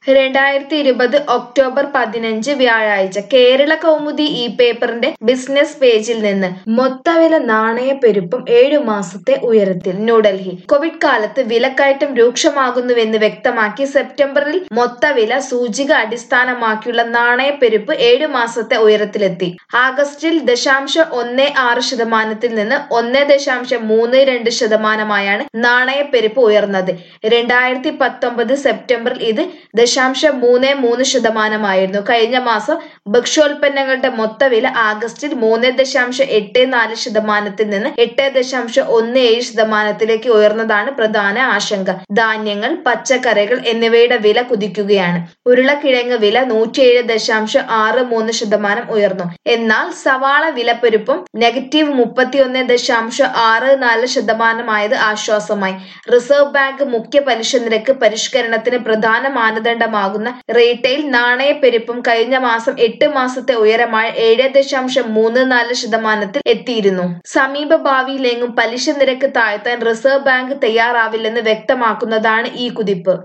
രണ്ടായിരത്തി ഇരുപത് ഒക്ടോബർ പതിനഞ്ച് വ്യാഴാഴ്ച കേരള കൗമുദി ഈ പേപ്പറിന്റെ ബിസിനസ് പേജിൽ നിന്ന് മൊത്തവില നാണയപ്പെരുപ്പം ഏഴു മാസത്തെ ഉയരത്തിൽ ന്യൂഡൽഹി കോവിഡ് കാലത്ത് വിലക്കയറ്റം രൂക്ഷമാകുന്നുവെന്ന് വ്യക്തമാക്കി സെപ്റ്റംബറിൽ മൊത്തവില സൂചിക അടിസ്ഥാനമാക്കിയുള്ള നാണയപ്പെരുപ്പ് ഏഴു മാസത്തെ ഉയരത്തിലെത്തി ആഗസ്റ്റിൽ ദശാംശം ഒന്ന് ആറ് ശതമാനത്തിൽ നിന്ന് ഒന്ന് ദശാംശം മൂന്ന് രണ്ട് ശതമാനമായാണ് നാണയപ്പെരുപ്പ് ഉയർന്നത് രണ്ടായിരത്തി പത്തൊമ്പത് സെപ്റ്റംബറിൽ ഇത് ദശാംശം മൂന്ന് മൂന്ന് ശതമാനമായിരുന്നു കഴിഞ്ഞ മാസം ഭക്ഷ്യോൽപ്പന്നങ്ങളുടെ മൊത്തവില ആഗസ്റ്റിൽ മൂന്ന് ദശാംശം എട്ട് നാല് ശതമാനത്തിൽ നിന്ന് എട്ട് ദശാംശം ഒന്ന് ഏഴ് ശതമാനത്തിലേക്ക് ഉയർന്നതാണ് പ്രധാന ആശങ്ക ധാന്യങ്ങൾ പച്ചക്കറികൾ എന്നിവയുടെ വില കുതിക്കുകയാണ് ഉരുളക്കിഴങ്ങ് വില നൂറ്റിയേഴ് ദശാംശം ആറ് മൂന്ന് ശതമാനം ഉയർന്നു എന്നാൽ സവാള വിലപ്പെരുപ്പം നെഗറ്റീവ് മുപ്പത്തിയൊന്ന് ദശാംശം ആറ് നാല് ശതമാനമായത് ആശ്വാസമായി റിസർവ് ബാങ്ക് മുഖ്യ പലിശ നിരക്ക് പരിഷ്കരണത്തിന് പ്രധാന മാനദണ്ഡമാകുന്ന റീറ്റെയിൽ നാണയപ്പെരുപ്പം കഴിഞ്ഞ മാസം എട്ട് മാസത്തെ ഉയരമായ ഏഴ് ദശാംശം മൂന്ന് നാല് ശതമാനത്തിൽ എത്തിയിരുന്നു സമീപ ഭാവിയിലെങ്ങും പലിശ നിരക്ക് താഴ്ത്താൻ റിസർവ് ബാങ്ക് തയ്യാറാവില്ലെന്ന് വ്യക്തമാക്കുന്നതാണ് ഈ കുതിപ്പ്